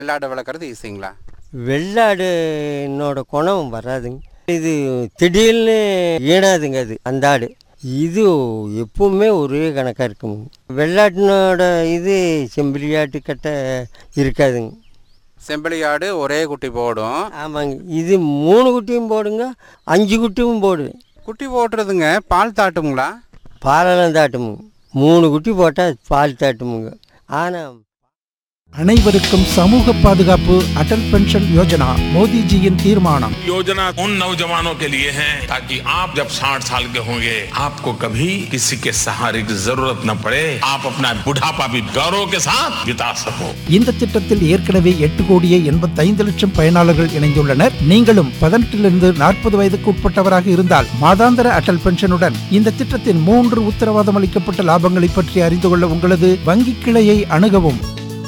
வெள்ளாடு வளர்க்குறது ஈஸிங்களா வெள்ளாடுனோட குணம் வராதுங்க இது திடீர்னு ஈனாதுங்க அது அந்த ஆடு இது எப்பவுமே ஒரே கணக்காக இருக்குங்க வெள்ளாட்டினோட இது செம்பிலியாட்டு கட்ட இருக்காதுங்க செம்பிளி ஆடு ஒரே குட்டி போடும் ஆமாங்க இது மூணு குட்டியும் போடுங்க அஞ்சு குட்டியும் போடுவேன் குட்டி போட்டுறதுங்க பால் தாட்டுங்களா பாலெல்லாம் தாட்டுமுங்க மூணு குட்டி போட்டால் பால் தாட்டுமுங்க ஆனால் அனைவருக்கும் சமூக பாதுகாப்பு அடல் பென்ஷன் யோஜனா மோடிஜியின் தீர்மானம் योजना उन नौजवानों के लिए है ताकि आप जब 60 साल के होंगे आपको कभी किसी के सहारे की जरूरत न पड़े आप अपना बुढ़ापा भी गौरव के साथ बिता सको இந்த திட்டத்தில் ஏற்கனவே எட்டு கோடியே எண்பத்தைந்து லட்சம் பயனாளர்கள் இணைந்துள்ளனர் நீங்களும் பதினெட்டிலிருந்து நாற்பது வயதுக்கு உட்பட்டவராக இருந்தால் மாதாந்திர அடல் பென்ஷனுடன் இந்த திட்டத்தின் மூன்று உத்தரவாதம் அளிக்கப்பட்ட லாபங்களை பற்றி அறிந்து கொள்ள உங்களது வங்கி கிளையை அணுகவும்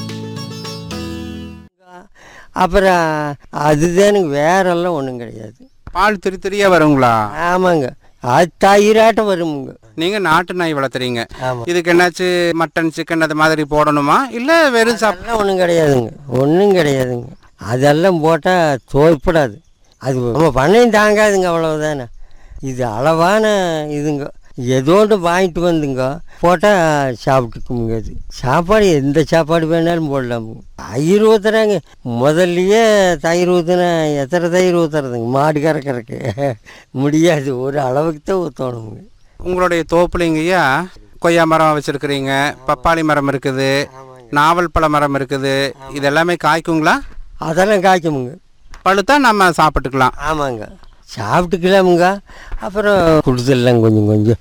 அப்புறம் அதுதானுங்க வேறெல்லாம் ஒன்றும் கிடையாது பால் திரி திரியா வருங்களா ஆமாங்க அது தயிராட்டம் வருமுங்க நீங்கள் நாட்டு நாய் வளர்த்துறீங்க ஆமாம் இதுக்கு என்னாச்சு மட்டன் சிக்கன் அது மாதிரி போடணுமா இல்லை வெறும் சாப் அதெல்லாம் ஒன்றும் கிடையாதுங்க ஒன்றும் கிடையாதுங்க அதெல்லாம் போட்டால் தோய்ப்படாது அது நம்ம பண்ணையும் தாங்காதுங்க அவ்வளவுதானே இது அளவான இதுங்க ஏதோ ஒன்று வாங்கிட்டு வந்துங்க போட்டால் சாப்பிட்டுக்குங்க அது சாப்பாடு எந்த சாப்பாடு வேணாலும் போடலாமுங்க தயிர் ஊற்றுறாங்க முதல்லையே தயிர் ஊற்றுனா எத்தனை தயிர் ஊற்றுறதுங்க மாடு கறக்கறக்கு முடியாது ஒரு அளவுக்கு தான் ஊற்றணுங்க உங்களுடைய தோப்புலிங்கய்யா கொய்யா மரம் வச்சுருக்கிறீங்க பப்பாளி மரம் இருக்குது நாவல் பழ மரம் இருக்குது இது எல்லாமே காய்க்குங்களா அதெல்லாம் காய்க்குமுங்க பழுத்தா நம்ம சாப்பிட்டுக்கலாம் ஆமாங்க சாப்பிட்டுக்கலாமுங்க அப்புறம் கொடுத்துடலாம் கொஞ்சம் கொஞ்சம்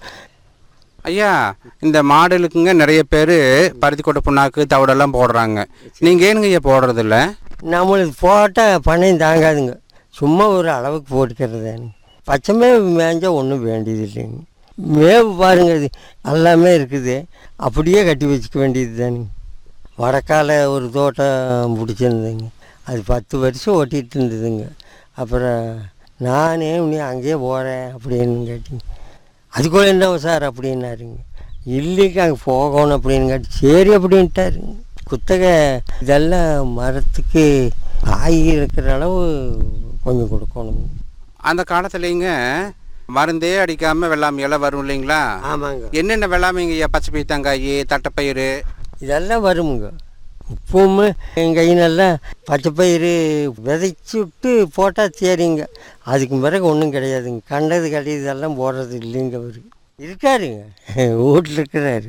ஐயா இந்த மாடுகளுக்குங்க நிறைய பேர் பருத்தி கொட்டை புண்ணாக்கு தவிடெல்லாம் போடுறாங்க நீங்கள் ஏனுங்க ஐயா போடுறதில்ல நம்மளுக்கு போட்டால் பணம் தாங்காதுங்க சும்மா ஒரு அளவுக்கு போட்டுக்கிறதானுங்க பச்சை மேவு மேய்ஞ்சா ஒன்றும் வேண்டியது இல்லைங்க மேவு பாருங்க இது எல்லாமே இருக்குது அப்படியே கட்டி வச்சுக்க வேண்டியது தானுங்க வடக்கால ஒரு தோட்டம் பிடிச்சிருந்தேங்க அது பத்து வருஷம் ஓட்டிகிட்டு இருந்ததுங்க அப்புறம் நானே நீ அங்கேயே போகிறேன் அப்படின்னு கேட்டிங்க அதுக்குள்ள என்ன சார் அப்படின்னாருங்க இல்லைக்கு அங்கே போகணும் அப்படின்னு கேட்டு சரி அப்படின்ட்டாருங்க குத்தகை இதெல்லாம் மரத்துக்கு காய் இருக்கிற அளவு கொஞ்சம் கொடுக்கணும் அந்த காலத்துலேங்க மருந்தே அடிக்காமல் வெள்ளாமை இலை வரும் இல்லைங்களா ஆமாங்க என்னென்ன வெள்ளாமைங்க ஐயா பச்சை பீத்தங்காய் தட்டைப்பயிறு இதெல்லாம் வருமுங்க இப்பவுமே எங்கள் கையினெல்லாம் பச்சை பயிறு விதைச்சி விட்டு போட்டால் சரிங்க அதுக்கு பிறகு ஒன்றும் கிடையாதுங்க கண்டது கடிதெல்லாம் போடுறது இல்லைங்க அவர் இருக்காருங்க வீட்டில் இருக்கிறாரு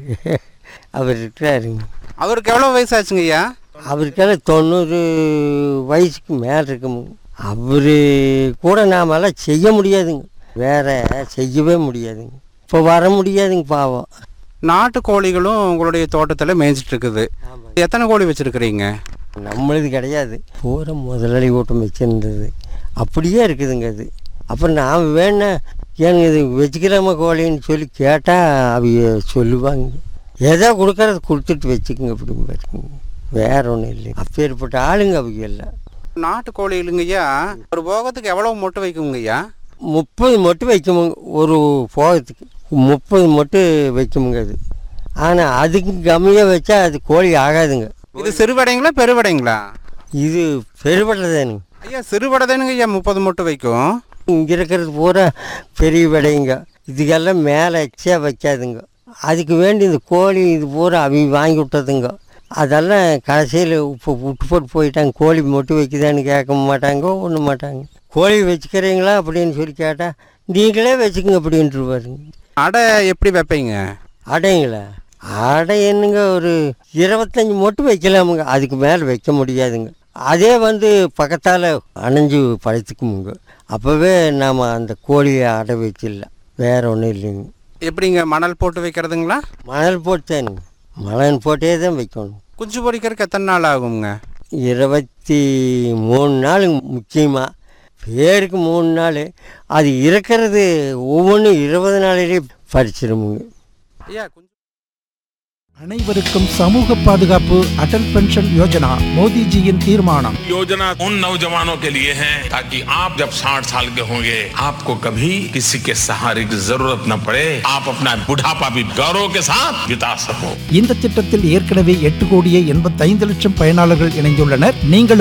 அவர் இருக்கிறாருங்க அவருக்கு எவ்வளோ வயசாச்சுங்க ஐயா அவருக்கெல்லாம் தொண்ணூறு வயசுக்கு மேலே இருக்குமுங்க அவர் கூட நாமெல்லாம் செய்ய முடியாதுங்க வேற செய்யவே முடியாதுங்க இப்போ வர முடியாதுங்க பாவம் நாட்டு கோழிகளும் உங்களுடைய தோட்டத்தில் மேய்ஞ்சிட்டு இருக்குது எத்தனை கோழி வச்சுருக்கிறீங்க நம்மளுது கிடையாது பூரா முதலாளி கூட்டம் வச்சுருந்தது அப்படியே இருக்குதுங்க அது அப்புறம் நாம் வேணா ஏங்க இது வச்சுக்கலாமா கோழின்னு சொல்லி கேட்டால் அவங்க சொல்லுவாங்க எதோ கொடுக்கறது கொடுத்துட்டு வச்சுக்கோங்க அப்படின்னு பாருங்க வேற ஒன்றும் இல்லை அப்பேற்பட்ட ஆளுங்க அவங்க எல்லாம் நாட்டு கோழிகளுங்க ஐயா ஒரு போகத்துக்கு எவ்வளோ மொட்டை வைக்குங்க ஐயா முப்பது மொட்டு வைக்குமுங்க ஒரு போகத்துக்கு முப்பது மொட்டு வைக்குமுங்க அது ஆனால் அதுக்கு கம்மியாக வச்சா அது கோழி ஆகாதுங்க இது சிறுவடைங்களா பெருவடைங்களா இது பெருபட்டதானுங்க ஐயா சிறுவடை தானுங்க ஐயா முப்பது மொட்டை வைக்கும் இங்கே இருக்கிறது பூரா பெரிய விடைங்க இதுக்கெல்லாம் மேலே எச்சா வைக்காதுங்க அதுக்கு வேண்டி இந்த கோழி இது பூரா அவங்க வாங்கி விட்டதுங்க அதெல்லாம் கடைசியில் இப்போ விட்டு போட்டு போயிட்டாங்க கோழி மொட்டு வைக்குதான்னு கேட்க மாட்டாங்க ஒன்றும் மாட்டாங்க கோழி வச்சுக்கிறீங்களா அப்படின்னு சொல்லி கேட்டால் நீங்களே வச்சுக்கோங்க அப்படின்ட்டு பாருங்க அடை எப்படி வைப்பீங்க அடைங்களா அடை என்னங்க ஒரு இருபத்தஞ்சி மொட்டு வைக்கலாமுங்க அதுக்கு மேலே வைக்க முடியாதுங்க அதே வந்து பக்கத்தால் அணைஞ்சு படுத்துக்குமுங்க அப்போவே நாம் அந்த கோழியை அடை வச்சிடலாம் வேற ஒன்றும் இல்லைங்க எப்படிங்க மணல் போட்டு வைக்கிறதுங்களா மணல் போட்டேனுங்க மணல் போட்டே தான் வைக்கணும் குஞ்சு பொரிக்கிறதுக்கு எத்தனை நாள் ஆகுங்க இருபத்தி மூணு நாள் முக்கியமாக பேருக்கு மூணு நாள் அது இருக்கிறது ஒவ்வொன்றும் இருபது நாளிலே பறிச்சிருமுங்க ஐயா குஞ்சு அனைவருக்கும் சமூக பாதுகாப்பு அடல் பென்ஷன் யோஜனா மோடிஜியின் தீர்மானம் योजना उन नौजवानों के लिए है ताकि आप जब 60 साल के होंगे आपको कभी किसी के सहारे की जरूरत न पड़े आप अपना बुढ़ापा भी गौरव के साथ बिता सको இந்த திட்டத்தில் ஏற்கனவே எட்டு கோடியே எண்பத்தைந்து லட்சம் பயனாளர்கள் இணைந்துள்ளனர் நீங்களும்